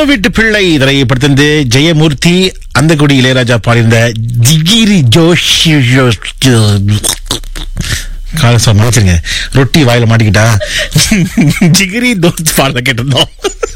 நம்ம வீட்டு பிள்ளை திரைப்படத்திலிருந்து ஜெயமூர்த்தி அந்த குடி இளையராஜா பாடியிருந்த ஜிகிரி ஜோஷ் காலசா மன்னிச்சிருங்க ரொட்டி வாயில மாட்டிக்கிட்டா ஜிகிரி தோஸ்த் பாடல கேட்டிருந்தோம்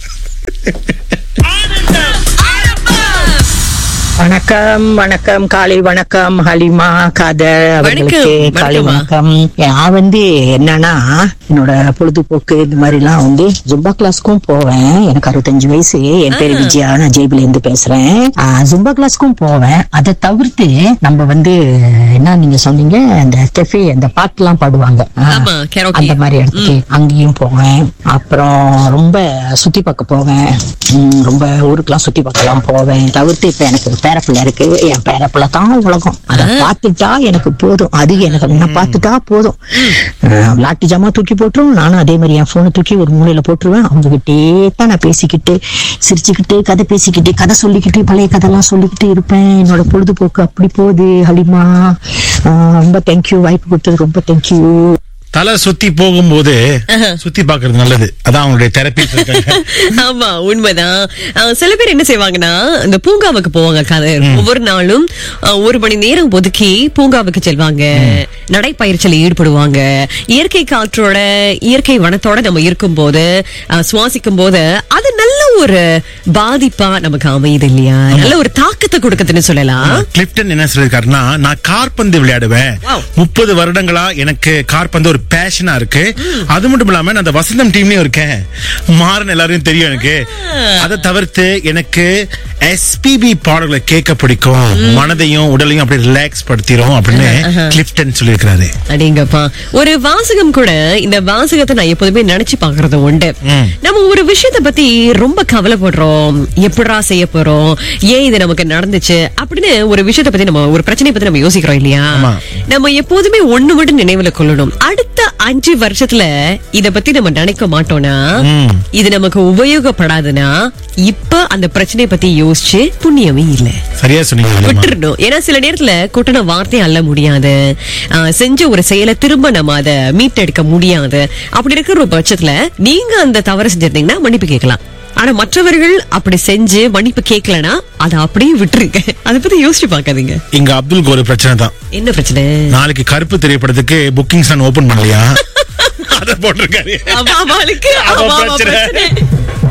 வணக்கம் வணக்கம் காலை வணக்கம் ஹலிமா காதர் அவர்களுக்கு வணக்கம், காலை வணக்கம்மா. வணக்கம் நான் வந்து என்னன்னா என்னோட பொழுதுபோக்கு இந்த மாதிரி எல்லாம் வந்து ஜும்பா கிளாஸ்க்கும் போவேன் எனக்கு அறுபத்தஞ்சு வயசு என் பேரு விஜயா நான் ஜேபில இருந்து பேசுறேன் ஆஹ், ஜும்பா கிளாஸ்க்கும் போவேன் அதை தவிர்த்து நம்ம வந்து என்ன நீங்க சொன்னீங்க அந்த கெஃபே அந்த பாட்டு எல்லாம் பாடுவாங்க ஆஹ், ஆமா, karaoke. அந்த மாதிரி இடத்துக்கு அங்கேயும் போவேன் அப்புறம் ரொம்ப சுத்தி பார்க்க போவேன் உம், ரொம்ப ஊருக்கெல்லாம் சுத்தி பார்க்கலாம் போவேன் தவிர்த்து இப்ப எனக்கு ஒரு பேரப்பிள்ளை இருக்கு என் பேரப்பிள்ளை தான் உலகம் அதை பார்த்துட்டா எனக்கு போதும் அது எனக்கு என்ன பார்த்துட்டா போதும் அஹ், விளாட்டு ஜாமா தூக்கி போட்டுரும் நானும் அதே மாதிரி என் போனை தூக்கி ஒரு மூலையில போட்டுருவேன் அவங்க கிட்டே தான் நான் பேசிக்கிட்டு சிரிச்சுக்கிட்டு கதை பேசிக்கிட்டு கதை சொல்லிக்கிட்டு பழைய கதைலாம் சொல்லிக்கிட்டு இருப்பேன் என்னோட பொழுதுபோக்கு அப்படி போகுது ஹலிமா அஹ், ரொம்ப தேங்க்யூ வாய்ப்பு கொடுத்தது ரொம்ப தேங்க்யூ தலை சுத்தி போகும்போது சுத்தி பாக்குறது நல்லது அதான் அவங்களுடைய தெரப்பி ஆமா உண்மைதான் அஹ், சில பேர் என்ன செய்வாங்கன்னா இந்த பூங்காவுக்கு போவாங்க கதை ஒவ்வொரு நாளும் அஹ், ஒரு மணி நேரம் ஒதுக்கி பூங்காவுக்கு செல்வாங்க நடைப்பயிற்சியில் ஈடுபடுவாங்க இயற்கை காற்றோட இயற்கை வனத்தோட நம்ம இருக்கும்போது அஹ், சுவாசிக்கும் போது அது நல்ல ஒரு பாதிப்பா நமக்கு அமையுது இல்லையா நல்ல ஒரு தாக்கத்தை கொடுக்குதுன்னு சொல்லலாம் கிளிப்டன் என்ன சொல்லிருக்காருன்னா நான் கார்பந்து விளையாடுவேன் Wow. முப்பது வருடங்களா எனக்கு கார்பந்து ஒரு பேஷனா இருக்கு அது மட்டும் இல்லாம நான் அந்த வசந்தம் டீம்லயும் இருக்கேன் மாறன் எல்லாரையும் தெரியும் எனக்கு அதை தவிர்த்து எனக்கு எஸ்பிபி பாடல்களை கேட்க பிடிக்கும் மனதையும் உடலையும் அப்படி ரிலாக்ஸ் படுத்திரும் அப்படின்னு கிளிப்டன் சொல்லியிருக்கிறாரு அடேங்கப்பா ஒரு வாசகம் கூட இந்த வாசகத்தை நான் எப்போதுமே நினைச்சு பாக்குறது உண்டு ம். நம்ம ஒரு விஷயத்தை பத்தி ரொம்ப கவலைப்படுறோம் எப்படா செய்ய போறோம் ஏன் இது நமக்கு நடந்துச்சு அப்படின்னு ஒரு விஷயத்தை பத்தி நம்ம ஒரு பிரச்சனையை பத்தி நம்ம யோசிக்கிறோம் இல்லையா ஆமா. நம்ம எப்போதுமே ஒண்ணு மட்டும் நினைவுல கொள்ளணும் அடுத்த அஞ்சு வருஷத்துல இத பத்தி நம்ம நினைக்க மாட்டோம்னா ம். இது நமக்கு உபயோகப்படாதுன்னா இப்ப அந்த பிரச்சனையை பத்தி யோசிச்சு புண்ணியமே இல்லை சரியா சொன்னீங்க ஹலிமா. விட்டுறணும் ஏன்னா சில நேரத்துல கொட்டின வார்த்தை அள்ள முடியாது ஆஹ் செஞ்ச ஒரு செயலை திரும்ப நம்ம அதை மீட்டெடுக்க முடியாது அப்படி இருக்கிற ஒரு பட்சத்துல நீங்க அந்த தவறு செஞ்சிருந்தீங்கன்னா மன்னிப்பு கேட்கலாம் ஆனா மற்றவர்கள் அப்படி செஞ்சு மன்னிப்பு கேட்கலனா அதை அப்படியே விட்டுருங்க அதை பத்தி யோசிச்சு பார்க்காதீங்க இங்க அப்துல்க்கு ஒரு பிரச்சனை தான் என்ன பிரச்சனை நாளைக்கு கருப்பு திரைப்படத்துக்கு புக்கிங்ஸ் நான் ஓபன் பண்ணலையா அத போட்டிருக்காரு அவ- அவளுக்கு அவ அவ- அவ பிரச்சனை. பிரச்சனை